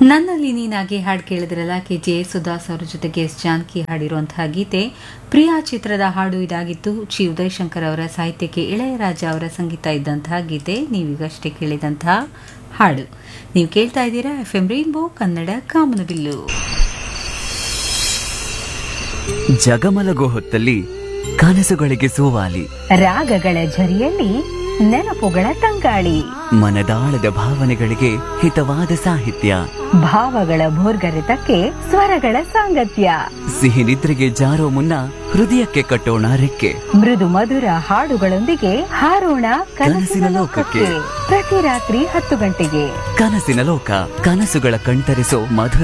ನನ್ನಲ್ಲಿ ನೀನಾಗಿ ಹಾಡು ಕೇಳಿದ್ರಲ್ಲ ಕೆ ಜೆ ಸುದಾಸ್ ಅವರ ಜೊತೆಗೆ ಎಸ್ ಜಾನಕಿ ಹಾಡಿರುವಂತಹ ಗೀತೆ ಪ್ರಿಯಾ ಚಿತ್ರದ ಹಾಡು ಇದಾಗಿತ್ತು ಚಿ ಉದಯಶಂಕರ್ ಅವರ ಸಾಹಿತ್ಯಕ್ಕೆ ಇಳೆಯರಾಜ ಅವರ ಸಂಗೀತ ಇದ್ದಂತಹ ಗೀತೆ ನೀವೀಗಷ್ಟೇ ಕೇಳಿದಂತಹ ಹಾಡು ನೀವು ಕೇಳ್ತಾ ಇದ್ದೀರಾ ಎಫ್ ಎಂ ರೈನ್ಬೋ ಕನ್ನಡ ಕಾಮನಬಿಲ್ಲು ಜಗಮಲಗೋ ಹೊತ್ತಲ್ಲಿ ಕನಸುಗಳಿಗೆ ಸೋವಾಲಿ ರಾಗಗಳ ಝರಿಯಲ್ಲಿ ನೆನಪುಗಳ ತಂಗಾಳಿ ಮನದಾಳದ ಭಾವನೆಗಳಿಗೆ ಹಿತವಾದ ಸಾಹಿತ್ಯ ಭಾವಗಳ ಭೋರ್ಗರೆತಕ್ಕೆ ಸ್ವರಗಳ ಸಾಂಗತ್ಯ ಸಿಹಿ ನಿದ್ರೆಗೆ ಜಾರೋ ಮುನ್ನ ಹೃದಯಕ್ಕೆ ಕಟ್ಟೋಣ ರೆಕ್ಕೆ ಮೃದು ಮಧುರ ಹಾಡುಗಳೊಂದಿಗೆ ಹಾರೋಣ ಕನಸಿನ ಕನಸಿನ ಲೋಕಕ್ಕೆ ಲೋಕಕ್ಕೆ. ಪ್ರತಿ ರಾತ್ರಿ ಹತ್ತು ಗಂಟೆಗೆ ಕನಸಿನ ಲೋಕ ಕನಸುಗಳ ಕಣ್ತರಿಸೋ ಮಧುರ